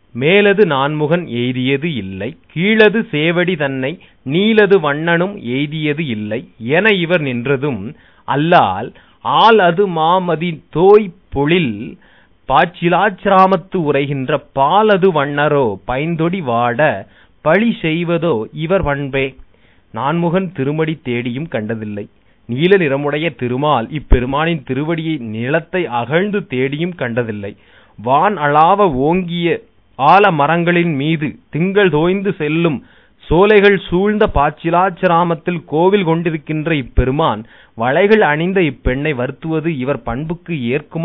மேலது நான்முகன் எய்தியது இல்லை கீழது சேவடி தன்னை நீலது வண்ணனும் எய்தியது இல்லை என இவர் நின்றதும் அல்லால் ஆல் அது மாமதி தோய் பொழில் பாச்சிலாச்சிராமத்து உரைகின்ற பாலது வண்ணரோ பைந்தொடி வாட பழி செய்வதோ இவர் பண்பே நான்முகன் திருமடி தேடியும் கண்டதில்லை நீல நிறமுடைய திருமால் இப்பெருமானின் திருவடியை நிலத்தை அகழ்ந்து தேடியும் கண்டதில்லை வான் அளாவ ஓங்கிய ஆல மரங்களின் மீது திங்கள் தோய்ந்து செல்லும் சோலைகள் சூழ்ந்த பாச்சிலாச்சிராமத்தில் கோவில் கொண்டிருக்கின்ற இப்பெருமான் வளைகள் அணிந்த இப்பெண்ணை வருத்துவது இவர் பண்புக்கு ஏற்குமா